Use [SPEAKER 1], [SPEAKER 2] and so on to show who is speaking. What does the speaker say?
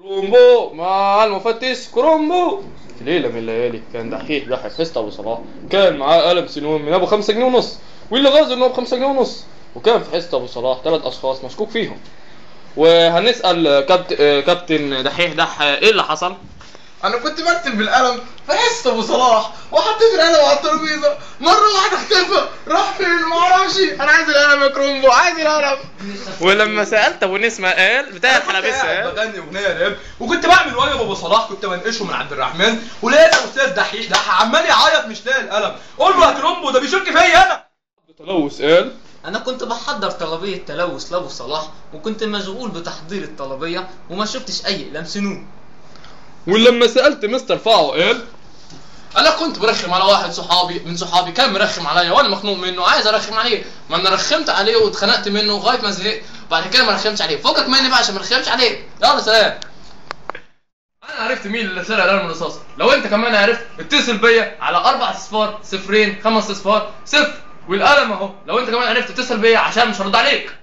[SPEAKER 1] كرومبو مع المفتش كرومبو في ليلة من الليالي كان دحيح دحيح فيست أبو صلاح كان معاه قلم سنون من أبو خمسة جنيه ونص واللي غاز إنه بخمسة جنيه ونص وكان في حصة أبو صلاح ثلاث أشخاص مشكوك فيهم وهنسأل كابت... آه، كابتن دحيح دح إيه اللي حصل؟
[SPEAKER 2] انا كنت بكتب بالقلم فحست ابو صلاح وحطيت القلم على الترابيزه مره واحده اختفى راح فين ما اعرفش انا عايز القلم يا كرومبو عايز القلم
[SPEAKER 1] ولما سألت أبو نسمة قال بتاع الحلبسة
[SPEAKER 2] قاعد
[SPEAKER 1] قال
[SPEAKER 2] بغني اغنيه راب وكنت بعمل واجب ابو صلاح كنت بنقشه من عبد الرحمن ولقيت الاستاذ دحيح ده عمال يعيط مش لاقي القلم قول له يا كرومبو ده بيشك فيا انا
[SPEAKER 1] تلوث قال
[SPEAKER 3] انا كنت بحضر طلبية تلوث لابو صلاح وكنت مشغول بتحضير الطلبية وما شفتش اي اقلام سنون
[SPEAKER 1] ولما سألت مستر فاعو قال
[SPEAKER 4] انا كنت برخم على واحد صحابي من صحابي كان مرخم عليا وانا مخنوق منه عايز ارخم عليه ما انا رخمت عليه واتخنقت منه لغايه ما زهقت بعد كده ما رخمتش عليه فكك مني بقى عشان ما رخمش عليه يلا سلام انا عرفت مين اللي سرق القلم الرصاصي لو انت كمان عرفت اتصل بيا على اربع اصفار صفرين خمس اصفار صفر والقلم اهو لو انت كمان عرفت اتصل بيا عشان مش هرد عليك